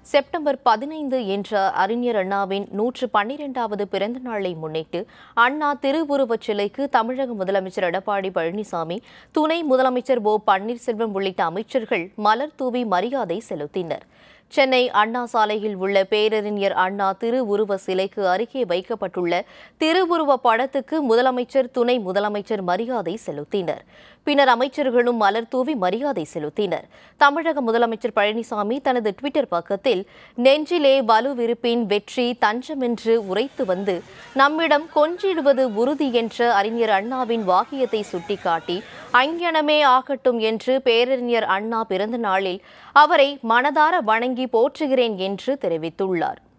September பதினைந்து என்ற அறிஞர் அண்ணாவின் நூற்று பன்னிரெண்டாவது பிறந்த நாளை முன்னிட்டு அண்ணா திருவுருவச் சிலைக்கு தமிழக முதலமைச்சர் எடப்பாடி பழனிசாமி துணை முதலமைச்சர் ஓ பன்னீர்செல்வம் உள்ளிட்ட அமைச்சர்கள் மலர் தூவி மரியாதை செலுத்தினர் சென்னை அண்ணா சாலையில் உள்ள பேரறிஞர் அண்ணா திருவுருவ சிலைக்கு அருகே வைக்கப்பட்டுள்ள திருவுருவ படத்துக்கு முதலமைச்சர் துணை முதலமைச்சர் மரியாதை செலுத்தினர் பின்னர் அமைச்சர்களும் மலர் தூவி மரியாதை செலுத்தினர் தமிழக முதலமைச்சர் பழனிசாமி தனது டுவிட்டர் பக்கத்தில் நெஞ்சிலே வலுவிருப்பின் வெற்றி தஞ்சமென்று உரைத்து வந்து நம்மிடம் கொஞ்சிடுவது உறுதி என்ற அறிஞர் அண்ணாவின் வாக்கியத்தை சுட்டிக்காட்டி அங்ஙனமே ஆகட்டும் என்று பேரறிஞர் அண்ணா பிறந்த நாளில் அவரை மனதார வணங்கி போற்றுகிறேன் என்று தெரிவித்துள்ளார்